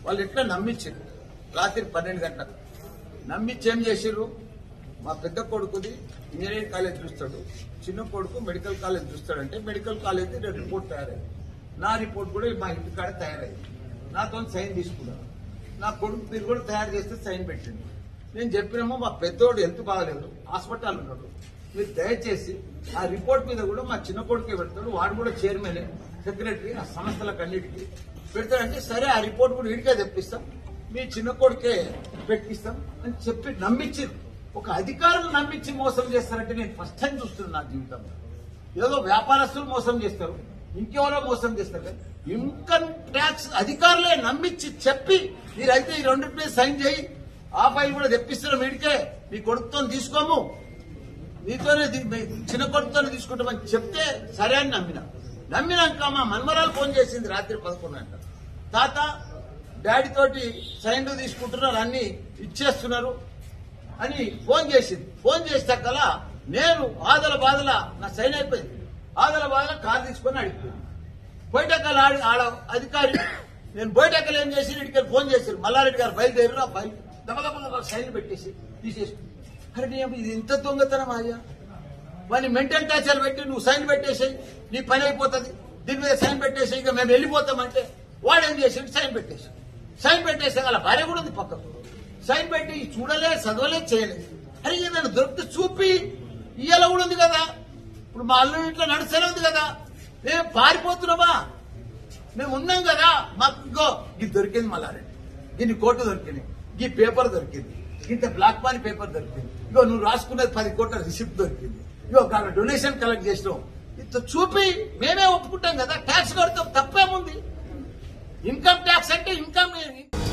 వాళ్ళు ఎట్లా నమ్మించారు రాత్రి పన్నెండు గంటలకు నమ్మించి ఏం చేసిర్రు మా పెద్ద కొడుకుది ఇంజనీరింగ్ కాలేజ్ చూస్తాడు చిన్న కొడుకు మెడికల్ కాలేజ్ చూస్తాడంటే మెడికల్ కాలేజ్ రిపోర్ట్ తయారైంది నా రిపోర్ట్ కూడా మా ఇంటి కాడ తయారైంది నాతో సైన్ తీసుకున్నాను నా కొడుకు మీరు కూడా తయారు చేస్తే సైన్ పెట్టింది నేను చెప్పినామో మా పెద్దోడు ఎంత బాగలేదు హాస్పిటల్ ఉన్నాడు మీరు దయచేసి ఆ రిపోర్ట్ మీద కూడా మా చిన్న కొడుకే పెడతాడు వాడు కూడా చైర్మన్ సెక్రటరీ ఆ సంస్థలకు అన్నిటికీ పెడతాడంటే సరే ఆ రిపోర్ట్ కూడా వీడికే తెప్పిస్తాం మీ చిన్న కొడుకే పెట్టిస్తాం అని చెప్పి నమ్మించి ఒక అధికారులు నమ్మించి మోసం చేస్తారంటే నేను ఫస్ట్ టైం చూస్తున్నాను నా జీవితంలో ఏదో వ్యాపారస్తులు మోసం చేస్తారు ఇంకెవరో మోసం చేస్తారు కానీ ఇన్కమ్ ట్యాక్స్ అధికారులే నమ్మించి చెప్పి మీరైతే ఈ రెండింటి మీద సైన్ చేయి ఆ ఫైల్ కూడా తెప్పిస్తున్నాం వీడికే నీ కొడుకుతో తీసుకోము నీతోనే తీ- మీ చిన్న కొడుకుతోనే తీసుకుంటామని చెప్తే సరే అని నమ్మిన నమ్మినాక మా మన్మరాలు ఫోన్ చేసింది రాత్రి పదకొండు గంటల తాత డాడీ తోటి సైన్లు తీసుకుంటున్నారు అన్ని ఇచ్చేస్తున్నారు అని ఫోన్ చేసింది ఫోన్ చేసాకల నేను ఆదల బాధల నా సైన్ అయిపోయింది ఆదల బాధల కారు తీసుకొని అడిగిపోయింది బయటకల్ ఆడి ఆడ అధికారి నేను బయటకల్ ఏం చేసి ఇక్కడికి ఫోన్ చేశారు మల్లారెడ్డి గారు బయలుదేరు ఆ బయలు దమదమ సైన్ పెట్టేసి తీసేసి అరే నీ అమ్మ ఇది ఇంత దొంగతనం అయ్యా వాడిని మెంటల్ టార్చర్ పెట్టి నువ్వు సైన్ పెట్టేసాయి నీ పని అయిపోతుంది దీని మీద సైన్ పెట్టేసి ఇక మేము వెళ్ళిపోతామంటే వాడు ఏం చేసాడు సైన్ పెట్టేసి సైన్ పెట్టేసి అలా భార్య కూడా ఉంది పక్కకు సైన్ పెట్టి చూడలే చదవలే చేయలేదు అరే ఇది నన్ను దొరికితే చూపి ఇయ్యాల కూడా ఉంది కదా ఇప్పుడు మా అల్లు ఇంట్లో నడుస్తూనే ఉంది కదా మేము పారిపోతున్నామా మేము ఉన్నాం కదా మాకు ఇంకో ఇది దొరికింది మల్లారెడ్డి దీని కోటు దొరికింది ఈ పేపర్ దొరికింది ఇంత బ్లాక్ మనీ పేపర్ దొరికింది ఇగో నువ్వు రాసుకున్నది పది కోట్ల రిసిప్ట్ దొరికింది ఇగో కాడ డొనేషన్ కలెక్ట్ చేసినావు ఇంత చూపి మేమే ఒప్పుకుంటాం కదా ట్యాక్స్ కడతాం తప్పేముంది ఇన్కమ్ ట్యాక్స్ అంటే ఇన్కమ్